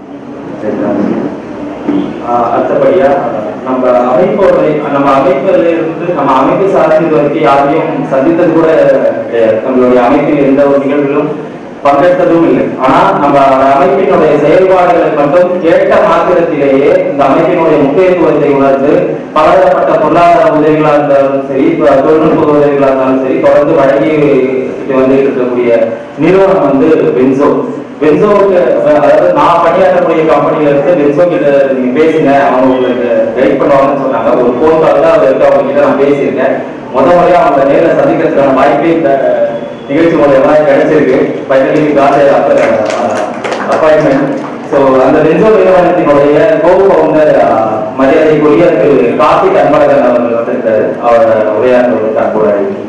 ஆஹ் அடுத்தபடியா நம்ம அமைப்போட நம்ம அமைப்பில் இருந்து நம்ம அமைப்பு சார்ந்து இது வரைக்கும் யாரையும் சந்தித்தது கூட கிடையாது நம்மளுடைய அமைப்பில் எந்த ஒரு நிகழ்விலும் பங்கெடுத்ததும் இல்லை ஆனா நம்ம அந்த அமைப்பினுடைய செயல்பாடுகளை மட்டும் கேட்ட மாத்திரத்திலேயே இந்த அமைப்பினுடைய முக்கியத்துவத்தை உணர்ந்து பலதரப்பட்ட பொருளாதார உதவிகளா இருந்தாலும் சரி இப்ப தொழில்நுட்ப உதவிகளா இருந்தாலும் சரி தொடர்ந்து வழங்கி வந்துட்டு இருக்கக்கூடிய நிறுவனம் வந்து பென்சோ பென்சோவுக்கு அதாவது நான் பணியாற்றக்கூடிய கம்பெனில இருந்து பென்சோ கிட்ட நீங்க பேசுங்க அவங்க உங்களுக்கு கைட் பண்ணுவாங்கன்னு சொன்னாங்க ஒரு போன் கால் தான் அவருக்கு அவங்க கிட்ட நான் பேசியிருக்கேன் முத முறையா அவங்க நேரில் சந்திக்கிறதுக்கான வாய்ப்பே இந்த நிகழ்ச்சி மூலயமா கிடைச்சிருக்கு ஃபைனலி காட் அப்பாயின்மெண்ட் ஸோ அந்த பென்சோ நிறுவனத்தினுடைய கோ ஃபவுண்டர் மரியாதைக்குரிய திரு கார்த்திக் அன்பழகன் அவர்கள் வந்திருக்காரு அவர் உரையாற்றுவதற்கு அன்போடு அழைக்கிறேன்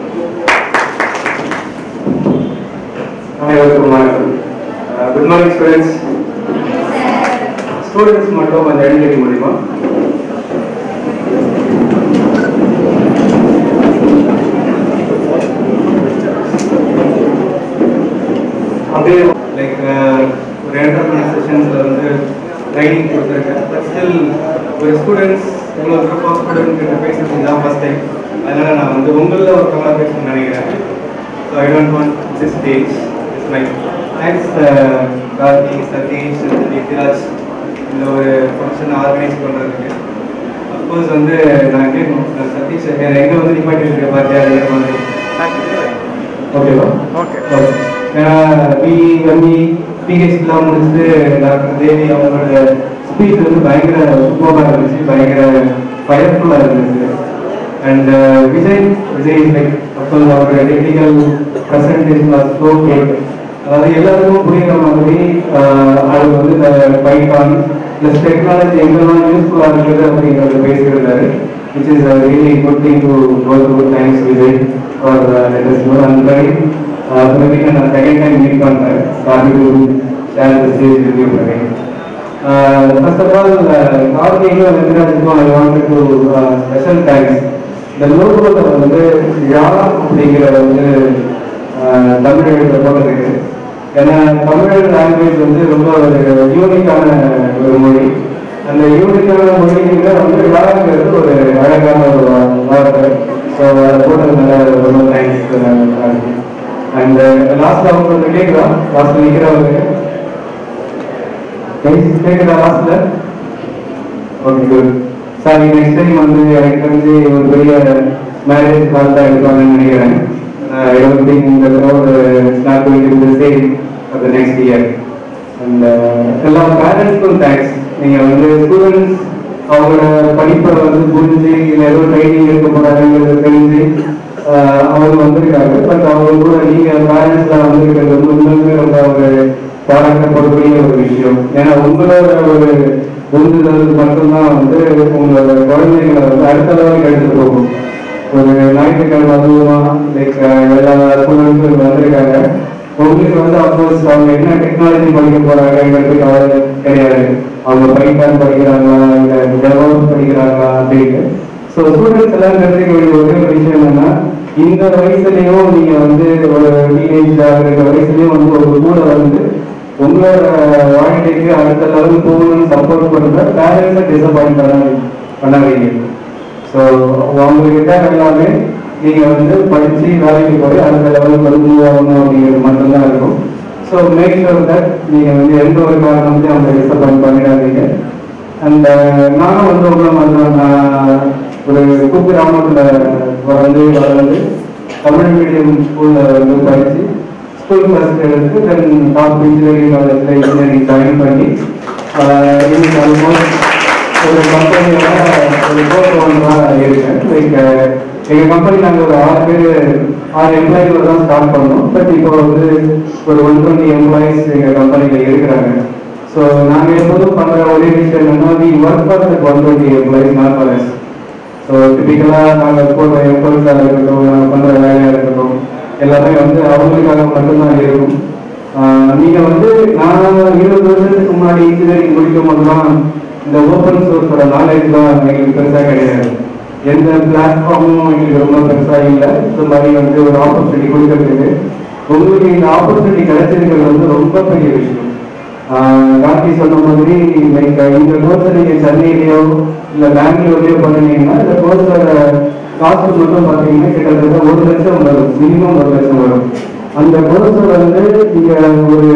அனைவருக்கும் வணக்கம் குட் மார்னிங் ஸ்டூடெண்ட்ஸ் ஸ்டூடெண்ட்ஸ் மட்டும் கொஞ்சம் எழுந்திருக்க முடியுமா அப்படியே லைக் ஒரு என்டர்பிரினர் செஷன்ஸ்ல வந்து ட்ரைனிங் கொடுத்துருக்கேன் பட் ஸ்டில் ஒரு ஸ்டூடெண்ட்ஸ் இவ்வளோ குரூப் ஆஃப் ஸ்டூடெண்ட் கிட்ட பேசுறது தான் ஃபர்ஸ்ட் டைம் அதனால நான் வந்து உங்களில் ஒருத்தவங்களா பேசணும்னு நினைக்கிறேன் so I don't want this stage it's my thanks Karthi Satish Nithyaraj இந்த ஒரு ஃபங்க்ஷன் ஆர்கனைஸ் பண்ணுறதுக்கு அஃப்கோர்ஸ் வந்து நான் கேட்கணும் நான் சதீஷ் எங்கே வந்து நிப்பாட்டி இருக்க பார்த்தியா அதே மாதிரி ஓகேவா ஓகே ஏன்னா பி எம்இ பிஹெச்லாம் முடிச்சுட்டு டாக்டர் தேவி அவங்களோட ஸ்பீச் வந்து பயங்கர சூப்பராக இருந்துச்சு பயங்கர ஃபயர்ஃபுல்லாக இருந்துச்சு and Vijay Vijay is like of course அவரோட technical presentation are so get அதாவது எல்லாருக்கும் புரியுற மாதிரி ஆஹ், அது வந்து இந்த பைத்தான் ப்ளஸ் டெக்னாலஜி எங்கெல்லாம் யூஸ்ஃபுல்லாக இருக்குது அப்படிங்கிறத பேசியிருந்தாரு which is really good thing to go through thanks Vijay for latest know and by Praveen நான் செகண்ட் டைம் மீட் பண்ணுறேன் happy to share the stage with you Praveen first of all கார்த்திக்கும் வெங்கடாஜுக்கும் I want to special thanks இந்த லோகோவில் வந்து யா அப்படிங்கிற வந்து ஆஹ், தமிழ் எழுத போட்டிருக்கு ஏன்னா தமிழ் லாங்குவேஜ் வந்து ரொம்ப ஒரு யூனிக்கான ஒரு மொழி அந்த யூனிக்கான மொழியில வந்து யாருங்கிறது ஒரு அழகான ஒரு வா- வார்த்தை ஸோ அதை போட்டதுனால ரொம்ப தேங்க்ஸ் அண்ட் லாஸ்ட்ல அவங்க கேட்குதா லாஸ்ட்ல நிற்கிறவங்க கேட்குதா லாஸ்ட்ல okay good sir next time வந்து எனக்கு தெரிஞ்சு ஒரு பெரிய மேரேஜ் கால் தான் எடுப்பாங்கன்னு நினைக்கிறேன் ஐ டோன்ட் திங்க் இந்த crowd not going to the same for the next year and எல்லா பேரண்ட்ஸ்க்கும் தேங்க்ஸ் நீங்கள் வந்து ஸ்டூடெண்ட்ஸ் அவங்களோட படிப்பை வந்து புரிஞ்சு இல்லை ஏதோ ட்ரைனிங் எடுக்க போறாங்கிறது தெரிஞ்சு ஆஹ் அவங்க வந்திருக்காங்க பட் அவங்க கூட நீங்கள் பேரண்ட்ஸ்லாம் வந்திருக்கிறது வந்து உண்மையுமே ரொம்ப ஒரு பாராட்டப்படக்கூடிய ஒரு விஷயம் ஏன்னா உங்களோட ஒரு உந்துதல் மட்டும்தான் வந்து உங்களோட குழந்தைங்களை வந்து அடுத்த லெவலுக்கு எடுத்துட்டு போகும் ஒரு ஞாயிற்றுக்கிழமை அதுவுமா லைக் எல்லா ஸ்டூடெண்ட்ஸும் வந்திருக்காங்க உங்களுக்கு வந்து அப்கோர்ஸ் அவங்க என்ன டெக்னாலஜி படிக்க போறாங்கிறது கவலை கிடையாது அவங்க பைத்தான் படிக்கிறாங்களா இல்லை டெவலப் படிக்கிறாங்களா அப்படின்னு ஸோ ஸ்டூடெண்ட்ஸ் எல்லாம் தெரிஞ்சுக்க வேண்டிய ஒரே ஒரு விஷயம் என்னன்னா இந்த வயசுலயும் நீங்க வந்து ஒரு டீனேஜ் ஆகிற வயசுலயும் வந்து ஒரு கூட வந்து உங்களோட வாழ்க்கைக்கு அடுத்த லெவல் போகணும்னு சப்போர்ட் பண்ற பேரண்ட்ஸை டிசப்பாயிண்ட் பண்ண பண்ணாதீங்க ஸோ உங்களுக்கு தேவை எல்லாமே நீங்க வந்து படிச்சு வேலைக்கு போய் அடுத்த லெவலுக்கு வந்து மூவ் ஆகணும் அப்படிங்கிறது மட்டும்தான் இருக்கும் ஸோ மேக் ஷூர் தட் நீங்க வந்து எந்த ஒரு காரணத்தையும் அவங்க டிசப்பாயிண்ட் பண்ணிடாதீங்க அண்ட் நானும் வந்து உங்களை மாதிரி தான் நான் ஒரு குக்கிராமத்தில் வந்து வளர்ந்து தமிழ் மீடியம் ஸ்கூலில் வந்து படித்து ஸ்கூல் ஃபர்ஸ்ட் எடுத்து தென் டாப் இன்ஜினியரிங் காலேஜில் இன்ஜினியரிங் ஜாயின் பண்ணி ஆஹ் இன்னைக்கு ஆல்மோஸ்ட் ஒரு கம்பெனியோட ஒரு கோர் ஓனராக இருக்கேன் லைக் எங்கள் கம்பெனி நாங்கள் ஒரு ஆறு பேர் ஆறு எம்ப்ளாயிஸோட தான் ஸ்டார்ட் பண்ணோம் பட் இப்போ வந்து ஒரு ஒன் டுவெண்ட்டி எம்ப்ளாயிஸ் எங்கள் கம்பெனியில் இருக்கிறாங்க ஸோ நாங்கள் எப்போதும் பண்ணுற ஒரே விஷயம் என்னன்னா we work for the one twenty employees not for us so டிபிக்கலாக நாங்கள் போடுற எஃபர்ட்ஸாக இருக்கட்டும் நாங்கள் பண்ணுற வேலையாக இருக்கட்டும் எல்லாமே வந்து அவங்களுக்காக மட்டும்தான் இருக்கும் ஆஹ் நீங்க வந்து நான் இருபது வருஷத்துக்கு முன்னாடி இன்ஜினியரிங் முடிக்கும் போதுலாம் இந்த ஓப்பன் சோர்ஸோட நாலேஜ்லாம் எங்களுக்கு பெருசாக கிடையாது எந்த பிளாட்ஃபார்மும் எங்களுக்கு ரொம்ப பெருசாக இல்லை இந்த மாதிரி வந்து ஒரு ஆப்பர்ச்சுனிட்டி கொடுக்கறதுக்கு உங்களுக்கு இந்த ஆப்பர்ச்சுனிட்டி கிடைச்சிருக்கிறது வந்து ரொம்ப பெரிய விஷயம் ஆஹ் காந்தி சொன்ன மாதிரி லைக் இந்த கோர்ஸ் நீங்க சென்னையிலயோ இல்ல பெங்களூர்லயோ பண்ணுனீங்கன்னா இந்த கோர்ஸோட காஸ்ட் மட்டும் பாத்தீங்கன்னா கிட்டத்தட்ட ஒரு லட்சம் வரும் மினிமம் ஒரு லட்சம் வரும் அந்த கோர்ஸ் வந்து நீங்க ஒரு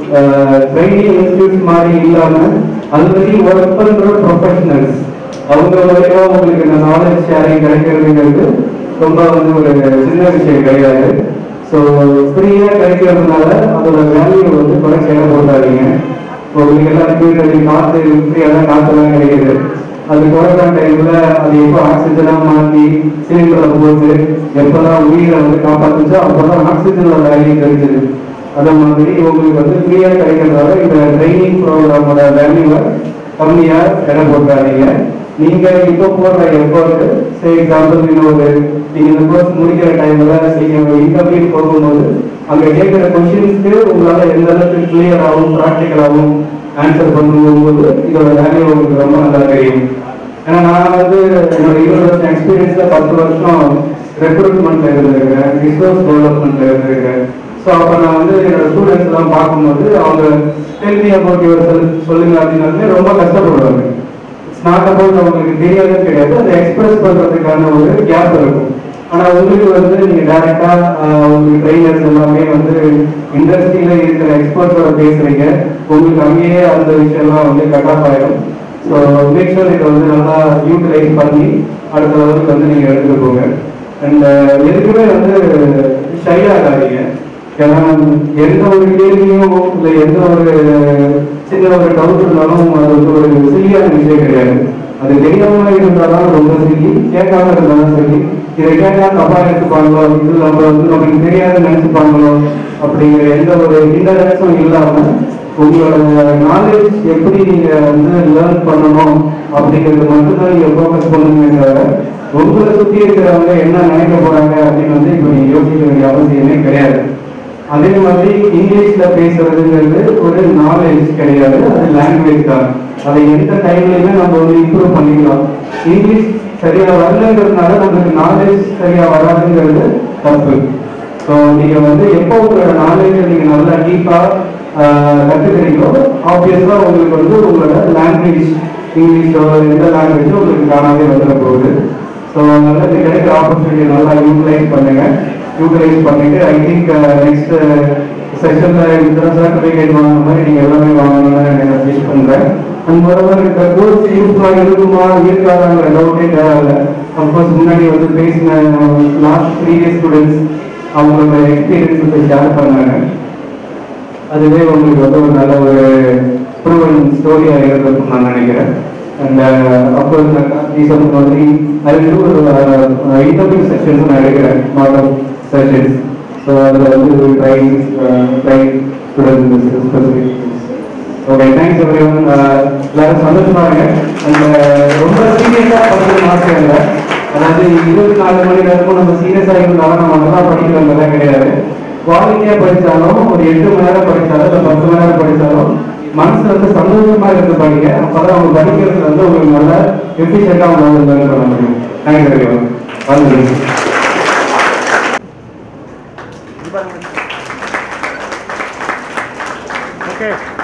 ட்ரைனிங் இன்ஸ்டியூட் மாதிரி இல்லாம ஆல்ரெடி ஒர்க் பண்ற ப்ரொஃபஷனல்ஸ் அவங்க மூலியமா உங்களுக்கு இந்த நாலேஜ் ஷேரிங் கிடைக்கிறதுங்கிறது ரொம்ப வந்து ஒரு சின்ன விஷயம் கிடையாது ஸோ ஃப்ரீயா கிடைக்கிறதுனால அதோட வேல்யூ வந்து குறைச்சி இடம் போட்டாதீங்க உங்களுக்கு எல்லாருக்குமே தெரியும் காற்று ஃப்ரீயாக தான் காற்றுலாம் கிடைக்குது அது கொரோனா டைம்ல அது எப்போ ஆக்சிஜனா மாற்றி சிலிண்டரை போட்டு எப்பதான் உயிரை வந்து காப்பாத்துச்சோ அப்பதான் ஆக்சிஜனோட வேல்யூ தெரிஞ்சது அதே மாதிரி உங்களுக்கு வந்து ஃப்ரீயா கிடைக்கிறதால இந்த ட்ரைனிங் ப்ரோக்ராமோட வேல்யூவை கம்மியா இடம் போட்டாதீங்க நீங்க இப்போ போடுற எஃபர்ட் சே எக்ஸாம்பிள் நீங்க ஒரு நீங்க இந்த கோர்ஸ் முடிக்கிற டைம்ல நீங்க இன்டர்வியூ போகும்போது அங்க கேட்கிற கொஸ்டின்ஸ்க்கு உங்களால எந்த அளவுக்கு கிளியராகவும் ப்ராக்டிக்கலாகவும் ஆன்சர் பண்ணும்போது இதோட வேல்யூ உங்களுக்கு ரொம்ப நல்லா தெரியும் ஏன்னா நான் வந்து என்னோட இருபது வருஷம் எக்ஸ்பீரியன்ஸ்ல பத்து வருஷம் ரெக்ரூட்மெண்ட்ல இருந்திருக்கிறேன் ரிசோர்ஸ் டெவலப்மெண்ட்ல இருந்திருக்கிறேன் ஸோ அப்போ நான் வந்து என்னோட ஸ்டூடெண்ட்ஸ் எல்லாம் பார்க்கும்போது அவங்க டெல்மி அபவுட் யுவர் சொல்லுங்க அப்படின்னாலுமே ரொம்ப கஷ்டப்படுவாங்க நாட் அபவுட் அவங்களுக்கு தெரியாதே கிடையாது அதை எக்ஸ்பிரஸ் பண்றதுக்கான ஒரு கேப் இருக்கும் ஆனா உங்களுக்கு வந்து நீங்க டைரக்டா உங்களுக்கு ட்ரைனர்ஸ் எல்லாமே வந்து இண்டஸ்ட்ரியில இருக்கிற எக்ஸ்பர்ட்ஸோட பேசுறீங்க உங்களுக்கு அங்கேயே அந்த விஷயம்லாம் வந்து கட் ஆஃப் ஆயிடும் ஸோ மேக் ஷூர் இதை வந்து நல்லா யூட்டிலைஸ் பண்ணி அடுத்த லெவலுக்கு வந்து நீங்க எடுத்துட்டு போங்க அண்ட் எதுக்குமே வந்து ஷை ஆகாதீங்க ஏன்னா எந்த ஒரு கேள்வியும் இல்லை எந்த ஒரு சின்ன ஒரு டவுட் இருந்தாலும் அது வந்து ஒரு சில்லியான விஷயம் கிடையாது அது தெரியாம இருந்தாலும் ரொம்ப சில்லி கேட்காம இருந்தாலும் சரி இதை கேட்டா தப்பா எடுத்துப்பாங்களோ இது நம்ம வந்து நமக்கு தெரியாத நினைச்சுப்பாங்களோ அப்படிங்கிற எந்த ஒரு இன்டர்நெட்ஸும் இல்லாம உங்களோட நாலேஜ் எப்படி நீங்க வந்து லேர்ன் பண்ணணும் அப்படிங்கிறது மட்டும்தான் நீங்க ஃபோக்கஸ் பண்ணுங்க தவிர உங்களை சுத்தி இருக்கிறவங்க என்ன நினைக்க போறாங்க அப்படின்னு வந்து இப்போ நீங்க யோசிக்க வேண்டிய அவசியமே கிடையாது அதே மாதிரி இங்கிலீஷ்ல பேசுறதுங்கிறது ஒரு நாலேஜ் கிடையாது அது லாங்குவேஜ் தான் அதை எந்த டைம்லயுமே நம்ம வந்து இம்ப்ரூவ் பண்ணிக்கலாம் இங்கிலீஷ் சரியா வரலங்கிறதுனால நமக்கு நாலேஜ் சரியா வராதுங்கிறது தப்பு ஸோ நீங்க வந்து எப்போ உங்களோட நாலேஜை நீங்க நல்லா டீப்பா கத்துக்கிறீங்களோ ஆப்வியஸா உங்களுக்கு வந்து உங்களோட லாங்குவேஜ் இங்கிலீஷோ எந்த லாங்குவேஜோ உங்களுக்கு காணாமே வந்துட போகுது ஸோ அதனால இது கிடைக்கிற ஆப்பர்ச்சுனிட்டி நல்லா யூட்டிலைஸ் பண்ணுங்க யூட்டிலைஸ் பண்ணிட்டு ஐ திங்க் நெக்ஸ்ட் செஷன்ல இந்த சர்டிஃபிகேட் வாங்குற மாதிரி நீங்க எல்லாமே வாங்கணும்னு நான் விஷ் பண்றேன் அண்ட் மொரவர் இந்த கோர்ஸ் யூஸ்ஃபுல்லாக இருக்குமா இருக்காதாங்கிற டவுட்டே தேவையில்ல அப்கோர்ஸ் முன்னாடி வந்து பேசின லாஸ்ட் ப்ரீவியஸ் ஸ்டூடெண்ட்ஸ் அவங்களோட எக்ஸ்பீரியன்ஸ் ஷேர் பண்ணாங்க அதுவே உங்களுக்கு வந்து ஒரு நல்ல ஒரு ப்ரூவன் ஸ்டோரியா இருந்திருக்கும் நான் நினைக்கிறேன் அண்ட் அப்கோர்ஸ் நீ சொன்ன மாதிரி அது ஒரு இன்டர்வியூ செஷன்ஸ் நான் எடுக்கிறேன் மாடல் செஷன்ஸ் ஸோ அதில் வந்து train train students specific okay thanks everyone எல்லாரும் சந்தோஷமா இருங்க அண்ட் ரொம்ப சீரியஸாக படிக்கிற ஆசை இல்லை அதாவது இருபத்தி நாலு மணி நேரமும் நம்ம சீரியஸாக இருந்தாலும் நம்ம நல்லா படிக்கிறதுலாம் கிடையாது குவாலிட்டியா படிச்சாலும் ஒரு எட்டு மணி நேரம் படிச்சாலும் இல்லை பத்து மணி நேரம் படிச்சாலும் மனசு வந்து சந்தோஷமா இருந்து படிங்க அப்பதான் அவங்க படிக்கிறது வந்து உங்களுக்கு நல்ல எஃபிஷியண்டா உங்களால லேர்ன் பண்ண முடியும் தேங்க்ஸ் வெரி மச் Okay.